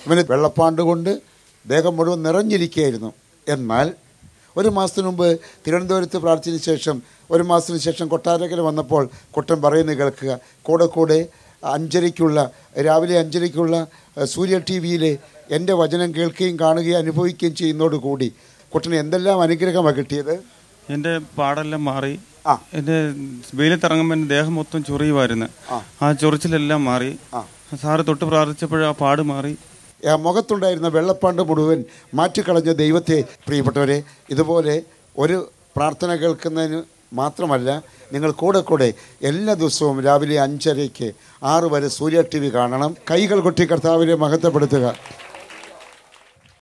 ഇവന് വെള്ളപ്പാണ്ട് കൊണ്ട് ദേഹം മുഴുവൻ നിറഞ്ഞിരിക്കുകയായിരുന്നു എന്നാൽ ഒരു മാസത്തിന് മുമ്പ് തിരുവനന്തപുരത്ത് പ്രാർത്ഥിച്ചതിന് ശേഷം ഒരു മാസത്തിന് ശേഷം കൊട്ടാരക്കര വന്നപ്പോൾ കുട്ടൻ പറയുന്നത് കേൾക്കുക കൂടെ കൂടെ അഞ്ചരയ്ക്കുള്ള രാവിലെ അഞ്ചരയ്ക്കുള്ള അഹ്, സൂര്യ ടി വിയിലെ എൻ്റെ വചനം കേൾക്കുകയും കാണുകയും അനുഭവിക്കുകയും ചെയ്യുന്നതോടുകൂടി കുട്ടന് എന്തെല്ലാം അനുഗ്രഹമാണ് കിട്ടിയത് എൻ്റെ പാടെല്ലാം മാറി ആ. എൻ്റെ വെയിലത്തിറങ്ങുമ്പോൾ എൻ്റെ ദേഹം മൊത്തം ചൊറിയുമായിരുന്നു ആ ചൊറിച്ചിലെല്ലാം മാറി സാറ് തൊട്ട് പ്രാർത്ഥിച്ചപ്പോൾ ആ പാട് മാറി ആ മുഖത്തുണ്ടായിരുന്ന വെള്ളപ്പാണ്ട് മുഴുവൻ മാറ്റിക്കളഞ്ഞ ദൈവത്തെ പ്രിയപ്പെട്ടവരെ ഇതുപോലെ ഒരു പ്രാർത്ഥന കേൾക്കുന്നതിന് മാത്രമല്ല നിങ്ങൾ കൂടെ കൂടെ എല്ലാ ദിവസവും രാവിലെ അഞ്ചരയ്ക്ക് ആറ് വരെ സൂര്യ ടി വി കാണണം കൈകൾ കൊട്ടി കർത്താവിനെ മഹത്വപ്പെടുത്തുക